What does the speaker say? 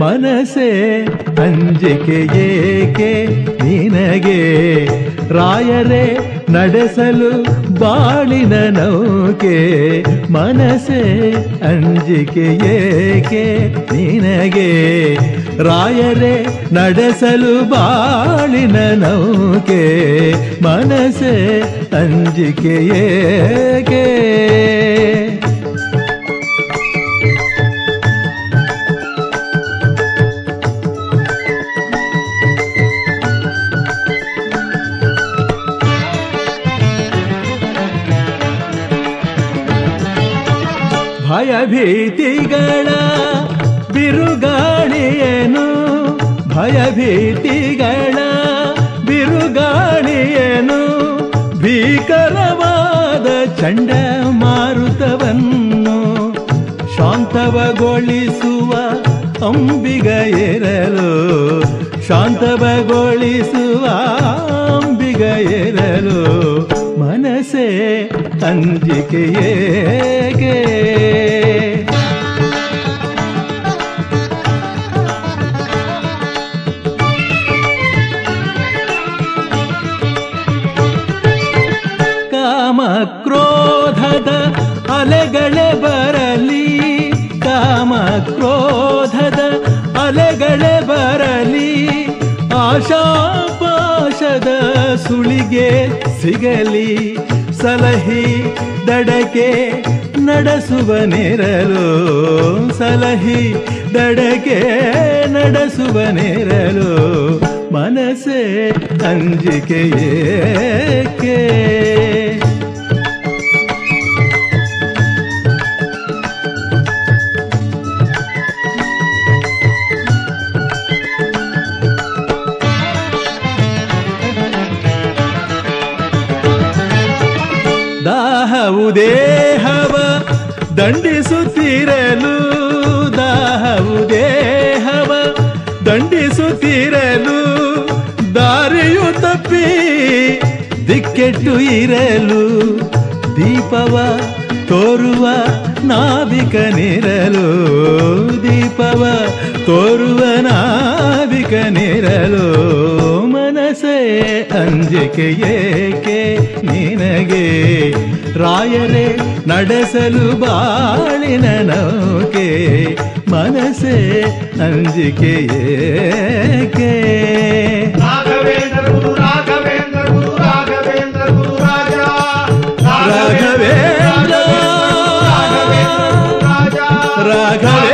ಮನಸೆ ಅಂಜಿಕೆ ಏಕೆ ನಿನಗೆ ರಾಯರೇ ನಡೆಸಲು ಬಾಳಿನ ನೌಕೆ ಮನಸೆ ಅಂಜಿಕೆ ಏಕೆ ನಿನಗೆ ರಾಯರೇ ನಡೆಸಲು ಬಾಳಿನ ನೌಕೆ ಮನಸೆ ಅಂಜಿಕೆ ಏಕೆ ಭಯಭೀತಿಗಳ ಬಿರುಗಾಳಿಯೇನು ಭಯಭೀತಿಗಳ ಬಿರುಗಾಳಿಯೇನು ಭೀಕರವಾದ ಚಂಡಮಾರುತವನ್ನು ಶಾಂತವಗೊಳಿಸುವ ಅಂಬಿಗ ಇರಲು ಶಾಂತವಗೊಳಿಸುವ ಅಂಬಿಗ ಇರಲು ಮನಸ್ಸೇ ಅಂಜಿಕೆ ಏಕೆ ಕಾಮ ಕ್ರೋಧದ ಅಲೆಗಳೇ ಬರಲಿ ಕಾಮ ಕ್ರೋಧದ ಅಲೆಗಳೇ ಬರಲಿ ಆಶಾಪಾಶದ ಸುಳಿಗೆ ಸಿಗಲಿ ಸಲಹಿ ದಡಕೆ ನಡೆಸುವ ನೆರಲು ಸಲಹಿ ದಡಕೆ ನಡೆಸುವ ನೆರಲು ಮನಸ್ಸೇ ಅಂಜಿಕೆ ಏಕೆ ದಾಹವು ದೇಹವ ದಂಡಿಸುತ್ತಿರಲು ದಾಹವು ದೇಹವ ದಂಡಿಸುತ್ತಿರಲು ದಾರಿಯು ತಪ್ಪಿ ದಿಕ್ಕೆಟ್ಟು ಇರಲು ದೀಪವ ತೋರುವ ನಾವಿಕನಿರಲು ದೀಪವ ತೋರುವ ನಾವಿಕನಿರಲು ಮನಸ್ಸೇ ಅಂಜಿಕೆ ಏಕೆ ನಿನಗೆ ರಾಯರೇ ನಡೆಸಲು ಬಾಳಿನ ನೌಕೆ ಮನಸ್ಸೇ ಅಂಜಿಕೆ ಏಕೆ ರಾಘವೇಂದ್ರ ಗುರು ರಾಘವೇಂದ್ರ ಗುರು ರಾಘವೇಂದ್ರ ಗುರು ರಾಜ ರಾಘವೇಂದ್ರ ರಾಘವೇಂದ್ರ ಗುರು ರಾಜ ರಾಘವೇಂದ್ರ